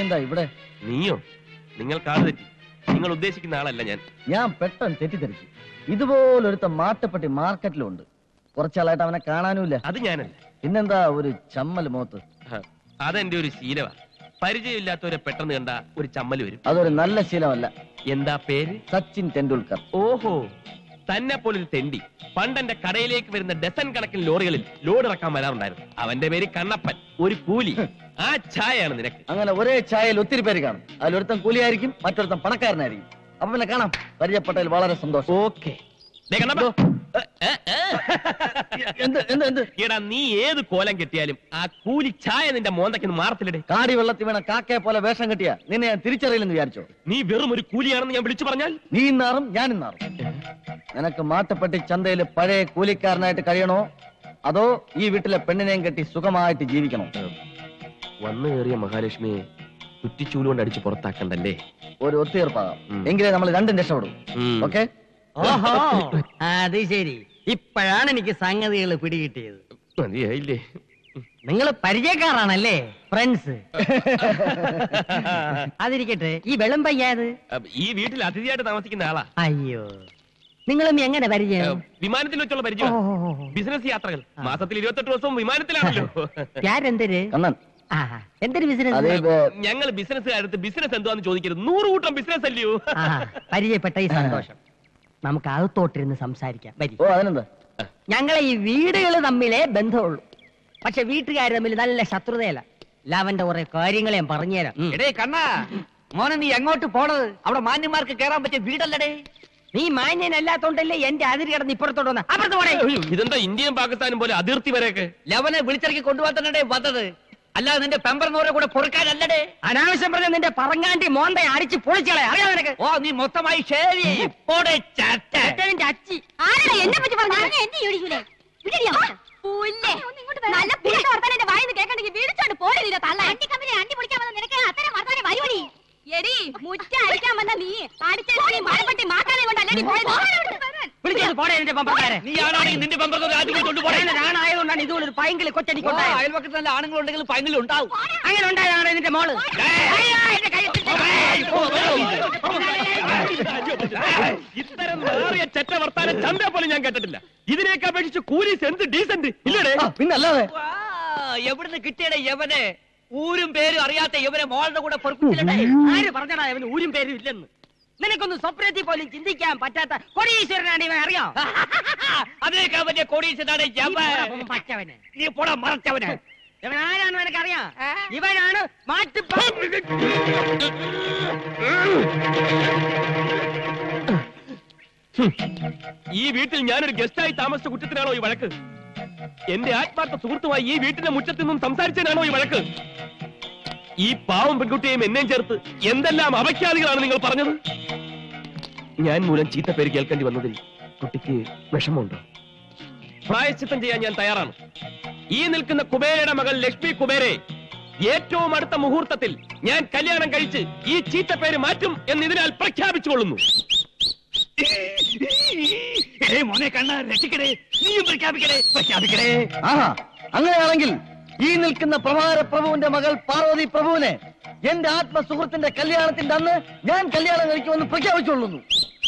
എന്താ ഇവിടെ നീയോ നിങ്ങൾ കാട് തെറ്റി നിങ്ങൾ ഉദ്ദേശിക്കുന്ന ആളല്ല ഞാൻ ഞാൻ പെട്ടെന്ന് തെറ്റിദ്ധരിച്ചു ഇതുപോലൊരുത്ത മാട്ടുപ്പെട്ടി മാർക്കറ്റിലുണ്ട് കുറച്ചാളായിട്ട് അവനെ കാണാനുമില്ല അത് ഞാനല്ല പിന്നെന്താ ഒരു ചമ്മൽ മുഖത്ത് ഹ, അതെന്റെ ഒരു ശീലമാ പരിചയമില്ലാത്തവരെ പെട്ടെന്ന് കണ്ട ഒരു ചമ്മൽ വരും അതൊരു നല്ല ശീലമല്ല എന്താ പേര് സച്ചിൻ ടെണ്ടുൽക്കർ ഓഹോ തന്നെ പോലൊരു തെണ്ടി പണ്ട് എന്റെ കടയിലേക്ക് വരുന്ന ഡസൻ കണക്കിന് ലോറികളിൽ ലോഡ് ഇറക്കാൻ വരാറുണ്ടായിരുന്നു അവന്റെ പേര് കണ്ണപ്പൻ ഒരു കൂലി ആ ഛായയാണ് നിനക്ക് അങ്ങനെ ഒരേ ചായയിൽ ഒത്തിരി പേര് കാണും അതിലൊരുത്തൻ കൂലിയായിരിക്കും മറ്റൊരുത്തൻ പണക്കാരനായിരിക്കും അപ്പൊ പിന്നെ കാണാം പരിചയപ്പെട്ടതിൽ വളരെ സന്തോഷം ഓക്കെ എന്ത് എന്ത് എന്ത് എടാ നീ ഏത് കോലം കെട്ടിയാലും ആ കൂലി ഛായ നിന്റെ മോന്തയ്ക്ക് മാറത്തില്ലടേ കാടി വെള്ളത്തിൽ വീണ കാക്കയെ പോലെ വേഷം കെട്ടിയ നിന്നെ ഞാൻ തിരിച്ചറിയില്ലെന്ന് വിചാരിച്ചോ നീ വെറും ഒരു കൂലിയാണെന്ന് ഞാൻ വിളിച്ചു പറഞ്ഞാൽ നീ ഇന്നാറും ഞാൻ ഇന്നാറും നിനക്ക് മാട്ടുപ്പെട്ടി ചന്തയിൽ പഴയ കൂലിക്കാരനായിട്ട് കഴിയണോ അതോ ഈ വീട്ടിലെ പെണ്ണിനെയും കെട്ടി സുഖമായിട്ട് ജീവിക്കണോ വന്നു കയറിയ മഹാലക്ഷ്മിയെ കുറ്റിച്ചൂലുകൊണ്ട് അടിച്ച് പുറത്താക്കണ്ടല്ലേ ഒരു ഒത്തുതീർപ്പാകാം ഉം. എങ്കിലേ നമ്മൾ രണ്ടും രക്ഷപ്പെടും ഉം. ഓക്കെ ഓഹോ അത് ശരി ഇപ്പോഴാണ് എനിക്ക് സംഗതികൾ പിടികിട്ടിയത് മതിയായില്ലേ നിങ്ങൾ പരിചയക്കാരാണല്ലേ ഫ്രണ്ട്സ് അതിരിക്കട്ടെ ഈ വെള്ളം പയ്യാത് അപ്പൊ ഈ വീട്ടിൽ അതിഥിയായിട്ട് താമസിക്കുന്ന ആളാ അയ്യോ നിങ്ങളും എങ്ങനെ പരിചയം വിമാനത്തിൽ വെച്ചുള്ള പരിചയം ബിസിനസ് യാത്രകൾ മാസത്തിൽ ഇരുപത്തെട്ട് ദിവസവും വിമാനത്തിലാണല്ലോ ഞാരെന്തര് കണ്ണൻ ആ എന്തൊരു അതേ ബിസിനസ് ഏ, ഞങ്ങൾ ബിസിനസ്സുകാരത്ത് ബിസിനസ് എന്തുവാന്ന് ചോദിക്കരുത് നൂറ് കൂട്ടം ബിസിനസ് അല്ലയോ ആ പരിചയപ്പെട്ട ഈ സന്തോഷം നമുക്ക് അകത്തോട്ടിരുന്ന് സംസാരിക്കാം വരി ഓ അതിനെന്താ ഞങ്ങളെ ഈ വീടുകൾ തമ്മിലേ ബന്ധമുള്ളൂ പക്ഷെ വീട്ടുകാർ തമ്മിൽ നല്ല ശത്രുതയല്ല ലാവന്റെ കുറെ കാര്യങ്ങൾ ഞാൻ പറഞ്ഞുതരാം ഉം. എടേ കണ്ണാ മോനെ നീ എങ്ങോട്ട് പോണത് അവിടെ മാന്യന്മാർക്ക് കേറാൻ പറ്റിയ വീടല്ലടേ നീ മാന്യനല്ലാത്തോണ്ടല്ലേ എന്റെ അതിര് കിടന്ന് ഇപ്പുറത്തോട്ട് വന്ന അപ്പുറത്ത് പോടേ ഇതെന്താ ഇന്ത്യയും പാകിസ്ഥാനും പോലെ അതിർത്തി വരെയൊക്കെ ലവനെ വിളിച്ചിറക്കി കൊണ്ടുപോകാൻ തന്നെ വന്നത് അല്ലാതെ നിന്റെ പെമ്പറന്നോരെ കൂടെ പൊറുക്കാനല്ലടേ അനാവശ്യം പറഞ്ഞ നിന്റെ പറങ്ങാണ്ടി മോന്തെ അടിച്ച് പൊളിച്ചളെ അറിയാം നിനക്ക് ഓ നീ മൊത്തമായി ഷേവ് പോടെ ചാറ്റ എന്റെ അച്ചി ആരാടാ എന്നെ പറ്റി പറഞ്ഞു എന്നെ ചോദിക്കൂലേ വിടടിയാ പുല്ലേ നല്ല പുല്ല വർത്താനം എന്റെ വായിന്ന് കേൾക്കണ്ടെങ്കിൽ വിളിച്ചോണ്ട് പോരെ നിന്റെ തള്ള അണ്ടി കമ്പനി അണ്ടി പൊളിക്കാൻ വന്ന നിനക്ക് അത്തരം വർത്താനം വരുവടി എടി മുറ്റ അടിക്കാൻ വന്ന നീ അടിച്ചേരി മഴപ്പെട്ടി മാക്കാനെ കൊണ്ടല്ലടി പോയത് വിളിച്ചത് പോടെ എന്റെ പമ്പക്കാരെ നീ ആണാണെങ്കിൽ നിന്റെ പെമ്പറന്നോരെ ആദ്യം കൊണ്ടുപോടെ ഞാനായതുകൊണ്ടാണ് ഇതുപോലെ ഒരു പൈങ്കിളി കൊച്ചടിക്കൊണ്ടായത് അയൽപക്കത്ത് നല്ല ആണുങ്ങളുണ്ടെങ്കിൽ പൈങ്കിലും ഉണ്ടാവും അങ്ങനെ ഉണ്ടായതാണ് ഇതിന്റെ മോള് അയ്യോ, എന്റെ കൈ- ഇത്തരം മാറിയ ചെറ്റ വർത്താനം ചന്ത പോലും ഞാൻ കേട്ടിട്ടില്ല ഇതിനേക്ക് അപേക്ഷിച്ച് കൂലീസ് എന്ത് ഡീസന്റ് ഇല്ലടേ ആ, പിന്നല്ലാതെ വാ, എവിടുന്ന് കിട്ടിയടേ യവനെ ഊരും പേരും അറിയാത്ത യവനെ മോളുടെ കൂടെ പൊറുപ്പിച്ചില്ലടേ ആര് പറഞ്ഞടാ അവന് ഊരും പേരും ഇല്ലെന്ന് നിനക്കൊന്നും സ്വപ്നത്തിൽ പോലും ചിന്തിക്കാൻ പറ്റാത്ത കൊടീശ്വരനാണ് ഇവൻ അറിയാം അതിനേക്കാൾ വലിയ കോടീശ്വരനാണ് ഈ യവൻ പച്ചവന് നീ പോടാ മറച്ചവനെ ഇവൻ ആരാണെന്ന് എനിക്കറിയാം ഇവനാണ് മാറ്റി ഈ വീട്ടിൽ ഞാനൊരു ഗസ്റ്റായി താമസിച്ച കുറ്റത്തിനാണോ ഈ വഴക്ക് എന്റെ ആത്മാർത്ഥ സുഹൃത്തുമായി ഈ വീട്ടിന്റെ മുറ്റത്ത് നിന്നും സംസാരിച്ചതിനാണോ ഈ വഴക്ക് ഈ പാവം പെൺകുട്ടിയെയും എന്നെയും ചേർത്ത് എന്തെല്ലാം അപഖ്യാതികളാണ് നിങ്ങൾ പറഞ്ഞത് ഞാൻ മൂലം ചീത്ത പേര് കേൾക്കേണ്ടി വന്നതിൽ കുട്ടിക്ക് വിഷമമുണ്ടോ പ്രായശ്ചിത്തം ചെയ്യാൻ ഞാൻ തയ്യാറാണ് ഈ നിൽക്കുന്ന കുബേരയുടെ മകൾ ലക്ഷ്മി കുബേരെ ഏറ്റവും അടുത്ത മുഹൂർത്തത്തിൽ ഞാൻ കല്യാണം കഴിച്ച് ഈ ചീത്ത പേര് മാറ്റും എന്ന് ഇതിനാൽ പ്രഖ്യാപിച്ചുകൊള്ളുന്നു ഏയ് മോനെ കണ്ണ രക്ഷിക്കടേ നീയും പ്രഖ്യാപിക്കടേ പ്രഖ്യാപിക്കടേ ആഹാ അങ്ങനെയാണെങ്കിൽ ഈ നിൽക്കുന്ന പ്രഭാര പ്രഭുവിന്റെ മകൾ പാർവതി പ്രഭുവിനെ എന്റെ ആത്മസുഹൃത്തിന്റെ കല്യാണത്തിന്റെ അന്ന് ഞാൻ കല്യാണം കഴിക്കുമെന്ന് പ്രഖ്യാപിച്ചുകൊള്ളുന്നു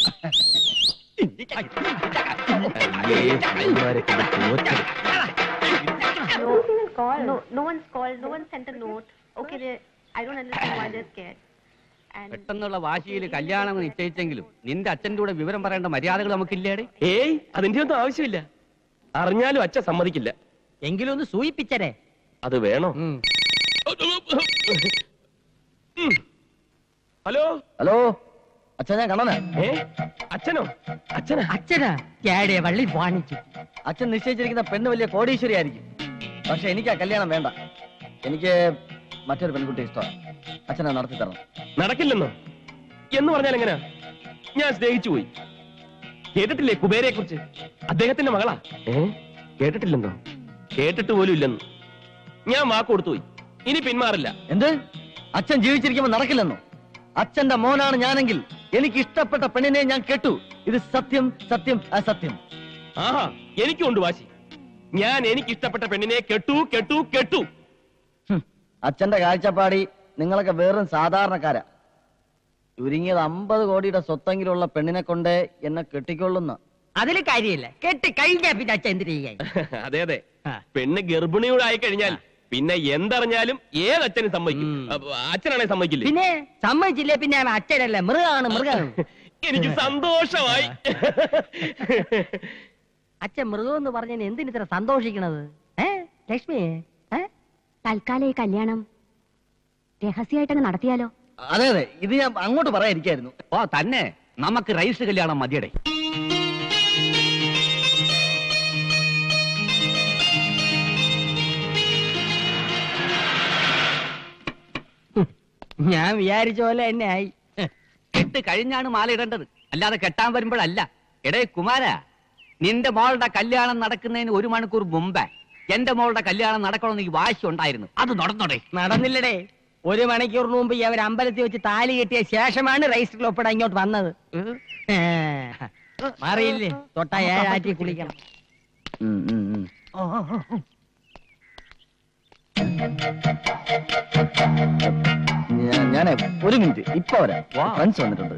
No call. No, no one's called. No one sent a note. Okay, they, I don't understand why they're scared. And പെട്ടെന്നുള്ള വാശിയിൽ കല്യാണം നിശ്ചയിച്ചെങ്കിലും നിന്റെ അച്ഛന്റെ കൂടെ വിവരം പറയേണ്ട മര്യാദകൾ നമുക്കില്ലേടെ ഏയ് അതിന്റെ ഒന്നും ആവശ്യമില്ല അറിഞ്ഞാലും അച്ഛൻ സമ്മതിക്കില്ല എങ്കിലും ഒന്ന് സൂയിപ്പിച്ചരേ അത് വേണോ ഹലോ ഹലോ അച്ഛാ ഞാൻ കണ്ണനാ ഏ അച്ഛനോ അച്ഛനാ അച്ഛനാ ചാടിയ വള്ളി വാണിച്ചു അച്ഛൻ നിശ്ചയിച്ചിരിക്കുന്ന പെണ്ണ് വലിയ കോടീശ്വരി ആയിരിക്കും പക്ഷെ എനിക്ക് ആ കല്യാണം വേണ്ട എനിക്ക് മറ്റൊരു പെൺകുട്ടി ഇഷ്ടമാണ് അച്ഛനെ നടത്തി തരണം നടക്കില്ലെന്നോ എന്ന് പറഞ്ഞാൽ എങ്ങനെയാ ഞാൻ സ്നേഹിച്ചു പോയി കേട്ടിട്ടില്ലേ കുബേരയെ കുറിച്ച് അദ്ദേഹത്തിന്റെ മകളാ ഏ കേട്ടിട്ടില്ലെന്നോ കേട്ടിട്ട് പോലും ഇല്ലെന്ന് ഞാൻ വാക്ക് കൊടുത്തു പോയി ഇനി പിന്മാറില്ല എന്ത് അച്ഛൻ ജീവിച്ചിരിക്കുമ്പോ നടക്കില്ലെന്നോ അച്ഛന്റെ മോനാണ് ഞാനെങ്കിൽ എനിക്ക് ഇഷ്ടപ്പെട്ട പെണ്ണിനെ ഞാൻ കേട്ടു ഇത് സത്യം സത്യം അസത്യം ആഹാ എനിക്കുണ്ട് വാശി ഞാൻ എനിക്ക് ഇഷ്ടപ്പെട്ട പെണ്ണിനെ കെട്ടു കെട്ടു കെട്ടു ഹും, അച്ഛന്റെ കാഴ്ചപ്പാടി നിങ്ങളൊക്കെ വെറും സാധാരണക്കാരാ ചുരുങ്ങിയത് അമ്പത് കോടിയുടെ സ്വത്തെങ്കിലുള്ള പെണ്ണിനെ കൊണ്ട് എന്നെ കെട്ടിക്കൊള്ളുന്ന അതിൽ കാര്യമില്ല കെട്ടി കഴിഞ്ഞാ പിന്നെ അച്ഛൻ എന്തിനു ചെയ്യാൻ അതെ അതെ ആ. പെണ്ണ് ഗർഭിണിയോട് ആയി കഴിഞ്ഞാൽ പിന്നെ എന്തറിഞ്ഞാലും ഏതച്ഛനും സമ്മതിക്കും ഉം. അപ്പൊ അച്ഛനാണെ സമ്മതിക്കില്ലേ പിന്നെ സമ്മതിച്ചില്ലേ പിന്നെ അവൻ അച്ഛനല്ല മൃഗമാണ് മൃഗം എനിക്ക് സന്തോഷമായി അച്ഛൻ മൃഗം എന്ന് പറഞ്ഞതിന് എന്തിന് ഇത്ര സന്തോഷിക്കണത് ഏ ലക്ഷ്മി ഏ തൽക്കാലം ഈ കല്യാണം രഹസ്യമായിട്ടങ്ങ് നടത്തിയാലോ അതെ അതെ ഇത് ഞാൻ അങ്ങോട്ട് പറയാതിരിക്കായിരുന്നു ഓ തന്നെ നമുക്ക് റൈസ് കല്യാണം മതിയടേ ഞാൻ വിചാരിച്ച പോലെ തന്നെ ആയി കെട്ട് കഴിഞ്ഞാണ് മാല ഇടേണ്ടത് അല്ലാതെ കെട്ടാൻ വരുമ്പോഴല്ല എടേ കുമാര നിന്റെ മോളുടെ കല്യാണം നടക്കുന്നതിന് ഒരു മണിക്കൂർ മുമ്പേ എന്റെ മോളുടെ കല്യാണം നടക്കണമെന്ന് ഈ വാശി ഉണ്ടായിരുന്നു അത് നടന്നോടെ നടന്നില്ലടേ ഒരു മണിക്കൂറിന് മുമ്പ് ഈ അവർ അമ്പലത്തിൽ വെച്ച് താലി കെട്ടിയ ശേഷമാണ് രജിസ്റ്ററിൽ ഒപ്പിടാൻ ഇങ്ങോട്ട് വന്നത് ഏ, മാറിയില്ലേ തൊട്ട ഏഴാറ്റി കുളിക്കണം ഉം, ഉം, ഉം. ഞാ- ഞാനേ ഒരു മിനിറ്റ് ഇപ്പൊ വരാം വാ. ഫ്രണ്ട്സ് വന്നിട്ടുണ്ട്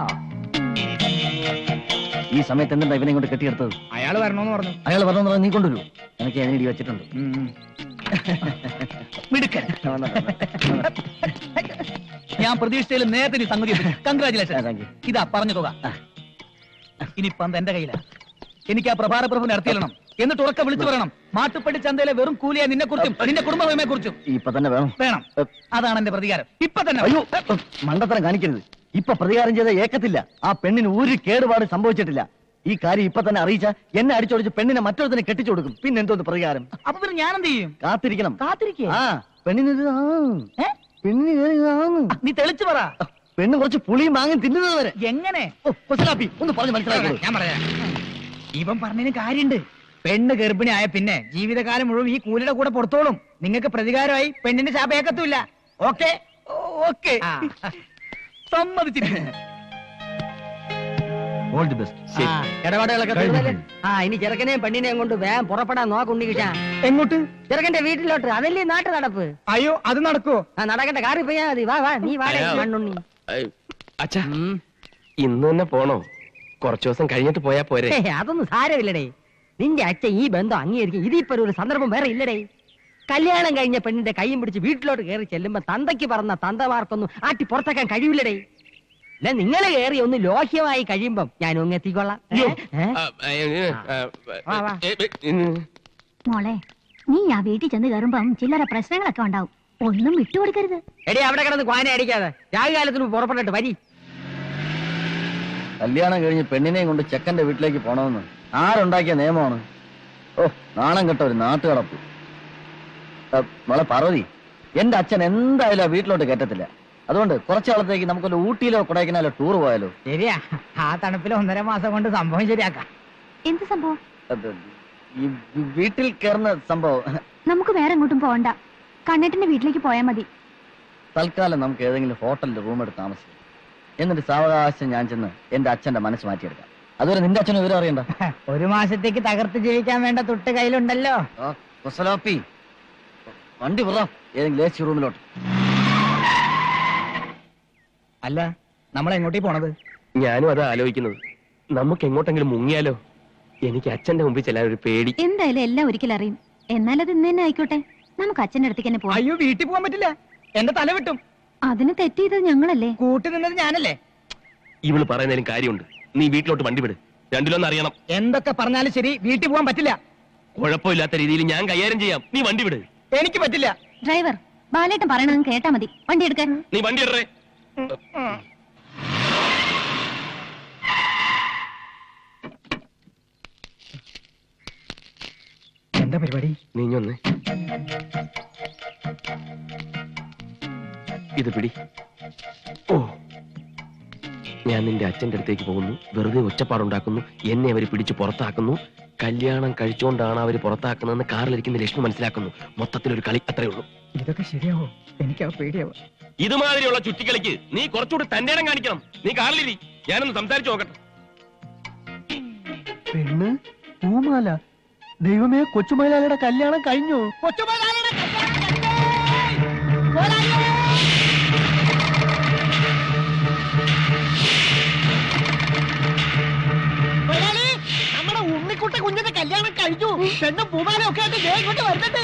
ഈ സമയത്ത് എന്താ ഇവനെ കൊണ്ട് കെട്ടിയെടുത്തത് അയാൾ വരണോന്ന് പറഞ്ഞു അയാൾ പറഞ്ഞു നീ കൊണ്ടുവരൂ എനിക്ക് അതിന് ഇടി വെച്ചിട്ടുണ്ട് മിടുക്കൻ വന്നോ, വന്നോ. ഞാൻ പ്രതീക്ഷിച്ചതിൽ നേരത്തെ നീ സംഗതി കൺഗ്രാചുലേഷൻ ആ, thank you. ഇതാ പറഞ്ഞു തുക ഇനി പന്ത് എന്റെ കയ്യിലാ എനിക്ക് ആ പ്രഭാര പ്രഭു നടത്തിയിടണം എന്നിട്ട് ഉറക്കെ വിളിച്ചു പറയണം മാട്ടുപ്പെട്ടി ചന്തയിലെ വെറും കൂലിയെ നിന്നെ കുറിച്ചും നിന്റെ കുടുംബമയെ കുറിച്ചും ഇപ്പൊ തന്നെ വേണം വേണം അതാണ് എന്റെ പ്രതികാരം ഇപ്പൊ തന്നെ അയ്യോ മണ്ടത്തരം കാണിക്കരുത് ഇപ്പൊ പ്രതികാരം ചെയ്ത ഏക്കത്തില്ല ആ പെണ്ണിന് ഒരു കേടുപാട് സംഭവിച്ചിട്ടില്ല ഈ കാര്യം ഇപ്പൊ തന്നെ അറിയിച്ച എന്നെ അടിച്ചോടിച്ച് പെണ്ണിനെ മറ്റൊരുത്തിനെ കെട്ടിച്ചു കൊടുക്കും പിന്നെ എന്തോന്ന് പ്രതികാരം അപ്പൊ പിന്നെ ഞാൻ എന്ത് ചെയ്യും കാത്തിരിക്കണം കാത്തിരിക്കേ ആ പെണ്ണിന് ഇത് ആ. ഏ? പെണ്ണിന് ഇത് ആന്ന്. നീ തെളിച്ചു പറ പെണ്ണ് കുറച്ച് പുളിയും മാങ്ങും തിന്നുന്നത് വരെ എങ്ങനെ ഓ, കൊച്ചിലാപ്പി, ഒന്ന് പറഞ്ഞു മനസ്സിലാക്കി ഞാൻ പറയാം ഇവൻ പറഞ്ഞതിന് കാര്യണ്ട് പെണ്ണ് ഗർഭിണി ആയ പിന്നെ ജീവിതകാലം മുഴുവൻ ഈ കൂലിയുടെ കൂടെ പുറത്തോളും നിങ്ങൾക്ക് പ്രതികാരമായി പെണ്ണിന്റെ ശാപേക്കത്തുമില്ല ഓക്കെ ഓക്കെ സമ്മതിച്ചിരിക്കുന്നു ഓൾ ദി ബെസ്റ്റ് ശരി. ആ, ഇടപാടുകളൊക്കെ തീർന്നല്ലേ? ആ ഇനി ചെറുക്കനെയും പെണ്ണിനെയും കൊണ്ട് വേഗം പുറപ്പെടാൻ നോക്കുണ്ടി കിട്ടാ എങ്ങോട്ട് ചെറുക്കന്റെ വീട്ടിലോട്ട് അതല്ലേ നാട്ടു നടപ്പ് അയ്യോ അത് നടക്കോ ആ നടക്കണ്ട കാറി പോയാ മതി വാ വാ നീ വാടേ അയ്യോ. മണ്ണുണ്ണി ഐ, അച്ഛാ ഉം. ഇന്ന് തന്നെ പോണോ കുറച്ചു ദിവസം കഴിഞ്ഞിട്ട് പോയാ പോരെ ഹേ, അതൊന്നും സാരമില്ലടേ നിന്റെ അച്ഛൻ ഈ ബന്ധം അംഗീകരിക്കും ഇതിപ്പോ ഒരു സന്ദർഭം വേറെ ഇല്ലടേ കല്യാണം കഴിഞ്ഞ പെണ്ണിന്റെ കൈയും പിടിച്ച് വീട്ടിലോട്ട് കയറി ചെല്ലുമ്പോ തന്തയ്ക്ക് പറഞ്ഞ തന്തമാർക്കൊന്നും ആട്ടി പുറത്താക്കാൻ കഴിയില്ലടേ അല്ല നിങ്ങൾ കയറി ഒന്ന് ലോഹ്യമായി കഴിയുമ്പം ഞാൻ ഒന്ന് എത്തിക്കൊള്ളാം ഏ? ഏ? ആ, ഏ, ഏ, ആ, വാ, വാ. ഏ, ഏ, ഉം. മോളെ നീ ആ വീട്ടിൽ ചെന്ന് കയറുമ്പം ചില്ലറ പ്രശ്നങ്ങളൊക്കെ ഉണ്ടാവും ഒന്നും വിട്ടുകൊടുക്കരുത് എടി അവിടെ കിടന്ന് ക്വാന അടിക്കാതെ രാഗകാലത്തിന് പുറപ്പെട്ടിട്ട് വരി കല്യാണം കഴിഞ്ഞ് പെണ്ണിനെയും കൊണ്ട് ചെക്കന്റെ വീട്ടിലേക്ക് പോണമെന്ന് ആരുണ്ടാക്കിയ നിയമമാണ് ഓ നാണം കെട്ട ഒരു നാട്ടുകടപ്പ് ഏ, മോളെ പാർവതി എന്റെ അച്ഛൻ എന്തായാലും ആ വീട്ടിലോട്ട് കയറ്റത്തില്ല അതുകൊണ്ട് കുറച്ചു കാലത്തേക്ക് നമുക്കൊരു ഊട്ടിയിലോ കൊടൈക്കനാലോ ടൂർ പോയാലോ ശരിയാ ആ തണുപ്പിൽ ഒന്നര മാസം കൊണ്ട് സംഭവം ശരിയാക്കാം എന്ത് സംഭവം അത് ഈ വി- വീട്ടിൽ കയറുന്ന സംഭവം നമുക്ക് വേറെ എങ്ങോട്ടും പോകണ്ട കണ്ണേട്ടന്റെ വീട്ടിലേക്ക് പോയാൽ മതി തൽക്കാലം നമുക്ക് ഏതെങ്കിലും ഹോട്ടലിൽ റൂം എടുത്ത് താമസിക്കാം എന്നിട്ട് സാവകാശം ഞാൻ ചെന്ന് എന്റെ അച്ഛന്റെ മനസ്സ് മാറ്റിയെടുക്കാം അതുവരെ നിന്റെ അച്ഛനും വിവരം അറിയണ്ട ഒരു മാസത്തേക്ക് തകർത്ത് ജീവിക്കാൻ വേണ്ട തൊട്ട് കയ്യിലുണ്ടല്ലോ ആ, കൊസലാപ്പി വണ്ടി വിടാം ഏതെങ്കിലും എ സി റൂമിലോട്ട് അല്ല നമ്മൾ എങ്ങോട്ടേ പോണത് ഞാനും അതാ ആലോചിക്കുന്നത് നമുക്ക് എങ്ങോട്ടെങ്കിലും മുങ്ങിയാലോ എനിക്ക് അച്ഛന്റെ മുമ്പിൽ ചെല്ലാൻ ഒരു പേടി എന്തായാലും എല്ലാം ഒരിക്കലും അറിയും എന്നാൽ അത് ഇന്ന് തന്നെ ആയിക്കോട്ടെ നമുക്ക് അച്ഛന്റെ അടുത്തേക്ക് തന്നെ പോവാം അയ്യോ വീട്ടിൽ പോകാൻ പറ്റില്ല എന്റെ തല വിട്ടും അതിന് തെറ്റ് ചെയ്തത് ഞങ്ങളല്ലേ കൂട്ടി നിന്നത് ഞാനല്ലേ ഇവള് പറയുന്നതിലും കാര്യമുണ്ട് നീ വീട്ടിലോട്ട് വണ്ടി വിട് രണ്ടിലൊന്നും അറിയണം എന്തൊക്കെ പറഞ്ഞാലും ശരി വീട്ടിൽ പോകാൻ പറ്റില്ല കുഴപ്പമില്ലാത്ത രീതിയിൽ ഞാൻ കൈകാര്യം ചെയ്യാം നീ വണ്ടി വിട് എനിക്ക് പറ്റില്ല ഡ്രൈവർ ബാലേട്ടൻ പറയണത് കേട്ടാ മതി വണ്ടി എടുക്കാൻ നീ വണ്ടി ഇടറേ എന്താ പരിപാടി നീ ഒന്ന് ഇത് പിടി ഓ ഞാൻ നിന്റെ അച്ഛന്റെ അടുത്തേക്ക് പോകുന്നു വെറുതെ ഒച്ചപ്പാടുണ്ടാക്കുന്നു എന്നെ അവര് പിടിച്ച് പുറത്താക്കുന്നു കല്യാണം കഴിച്ചുകൊണ്ടാണ് അവര് പുറത്താക്കുന്നതെന്ന് കാറിലിരിക്കുന്ന ലക്ഷ്മി മനസ്സിലാക്കുന്നു മൊത്തത്തിലൊരു കളി അത്രേ ഉള്ളൂ ഇതൊക്കെ ശരിയാവോ എനിക്ക് ആ പേടിയാവോ ഇതുമാതിരിയുള്ള ചുറ്റിക്കളിക്ക് നീ കുറച്ചുകൂടി തന്റെ ഇടം കാണിക്കണം നീ കാറിലിരി ഞാനൊന്ന് സംസാരിച്ചു നോക്കട്ടെ പെണ്ണ് പൂമാല ദൈവമേ കൊച്ചുമലയാളിയുടെ കല്യാണം കഴിഞ്ഞു കൊച്ചുമോനാളിയുടെ കല്യാണം കഴിഞ്ഞേ! മോനാളിയേ! കുഞ്ഞിന്റെ കല്യാണം കഴിഞ്ഞു പെണ്ണും പൂമാലും ഒക്കെ ആയിട്ട് ദേ ഇങ്ങോട്ട് വരുന്നുണ്ട്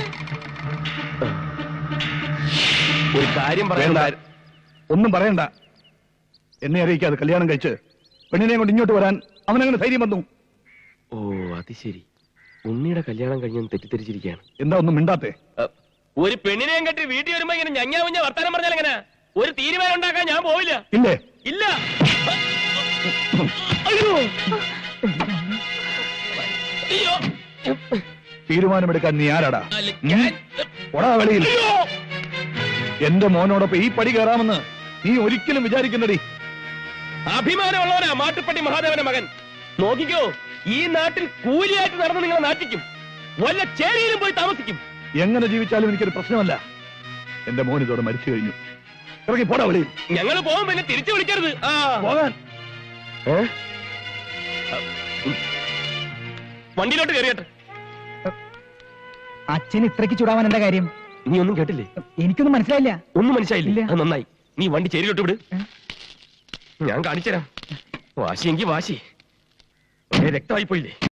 ഒരു കാര്യം വേണ്ട പറയാൻ ഒന്നും പറയണ്ട എന്നെ അറിയിക്കാതെ കല്യാണം കഴിച്ച് പെണ്ണിനെ കൊണ്ട് ഇങ്ങോട്ട് വരാൻ അവനങ്ങനെ ധൈര്യം വന്നു ഓ അത് ശരി ഉണ്ണിയുടെ കല്യാണം കഴിഞ്ഞെന്ന് തെറ്റിദ്ധരിച്ചിരിക്കുകയാണ് എന്താ ഒന്നും മിണ്ടാത്തെ അ, ഒരു പെണ്ണിനെയും കെട്ടി വീട്ടിൽ വരുമ്പോ ഇങ്ങനെ ഞഞ്ഞാ മുഞ്ഞ വർത്താനം പറഞ്ഞാൽ എങ്ങനെ ഒരു തീരുമാനം ഉണ്ടാക്കാൻ ഞാൻ പോവില്ല ഇല്ലേ ഇല്ല അയ്യോ അയ്യോ തീരുമാനമെടുക്കാൻ നീ ആരാടാ അല്ല, ഉം? ഞാൻ- ഒടാ വെളിയിൽ അയ്യോ എന്റെ മോനോടൊപ്പം ഈ പടി കയറാമെന്ന് നീ ഒരിക്കലും വിചാരിക്കുന്നടി അഭിമാനമുള്ളവനാ മാട്ടുപ്പട്ടി മഹാദേവന്റെ മകൻ നോക്കിക്കോ ഈ നാട്ടിൽ കൂലിയായിട്ട് നടന്ന് നിങ്ങളെ നാട്ടിക്കും വല്ല ചേരിയിലും പോയി താമസിക്കും എങ്ങനെ ജീവിച്ചാലും എനിക്കൊരു പ്രശ്നമല്ല എന്റെ മോൻ ഇതോടെ മരിച്ചു കഴിഞ്ഞു ഇറങ്ങി പോടാ വെളിയിൽ ഞങ്ങൾ പോകും പിന്നെ തിരിച്ചു വിളിക്കരുത് ആ പോകാൻ വണ്ടിയിലോട്ട് കയറിയട്ടെ അച്ഛൻ ഇത്രയ്ക്ക് ചൂടാവാൻ എന്താ കാര്യം നീ ഒന്നും കേട്ടില്ലേ എനിക്കൊന്നും മനസ്സിലായില്ല ഒന്നും മനസ്സിലായില്ലേ ഇല്ല. അത് നന്നായി നീ വണ്ടി ചേരിയിലോട്ട് വിട് ഞാൻ കാണിച്ചുതരാം വാശിയെങ്കി വാശി ഒരേ രക്തമായി പോയില്ലേ